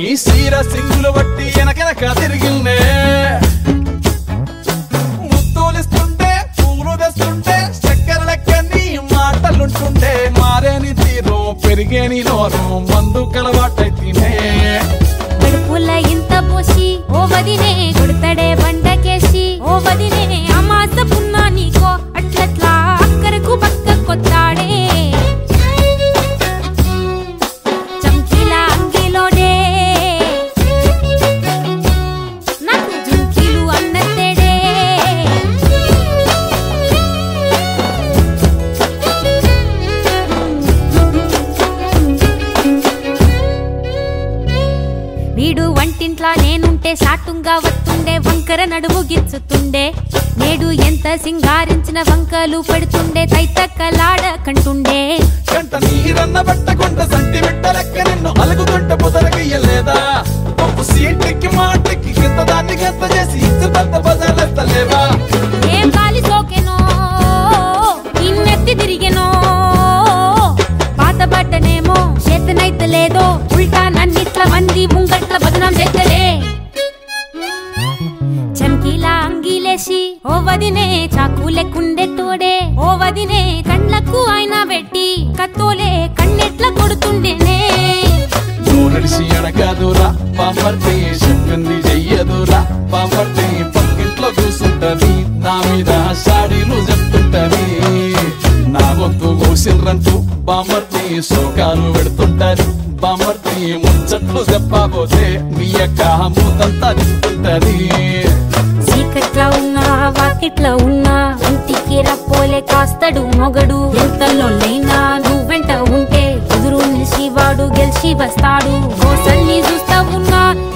నీ సీర సింగులు బట్టి వెనకెనక తిరిగిల్నే ముత్తులిస్తుంటే పూలు తెస్తుంటే చక్కెర లెక్క నీ మాటలుంటుండే మారేని తీరు పెరిగేని నోరు మందు కలవాటైతేనే కడుపుల ఇంత పోసి ఓ వదినే కొడతడే బండకేసి ఓ వదినే అమాస పున్నా నీకో అట్లట్లా అక్కరకు పక్క కొత్తాడే చంకీల అంగిలోడే నాకు జుంకీలు అన్నత్తేడే వీడు వంటింట్లా నేనుంటే సాటుంగా వస్తుండే వంకర నడుము గిచ్చుతుండే నేడు ఎంత సింగారించిన వంకలు పెడుతుండే తైతక్కలాడ కంటుండే కంట నీరన్న పట్టకుంట సంటి బిడ్డ లెక్క నిన్ను అలుగుతుంట పొదరగయ్యలేదా పప్పు సీటికి మాటకి గింత దాన్ని గంత చేసి ఇచ్చుతంత బజార్లెత్తలేవా ఏం గాలి సోకెనో ఇన్నెత్తి తిరిగెనో పాత బట్టనేమో చేతనైతే లేదో ఉల్టా నన్నిట్ల మంది ముంగట్ల బదనాం చేస్తలే చమ్కీలా అంగిలేసి ఓ వదినే చాకు లెక్కుండే తోడే ఓ వదినే కండ్లకు ఆయన పెట్టి కత్తోలే కన్నెట్ల కొడుతుండేనే నడిసి అడగదురా పాంపర్తి చెప్పింది చెయ్యదురా పాంపర్తి పక్కింట్లో కూసుంటది నా మీద సాడీలు చెప్తుంటది నా గొంతు కూసిండ్రంటూ బామర్తి శోకాలు పెడుతుంటది బామర్తి ముచ్చట్లు చెప్పబోతే మీ యొక్క మూతంతా తింటుంటది చీకట్లా ఉన్నా వాకిట్లా ఉన్నా ఇంటికి రప్పోలే కాస్తడు మొగడు ఎంతలోనైనా నువ్వెంట ఉంటే ఎదురు నిలిచి వాడు గెలిచి వస్తాడు గోసల్ని చూస్తా ఉన్నా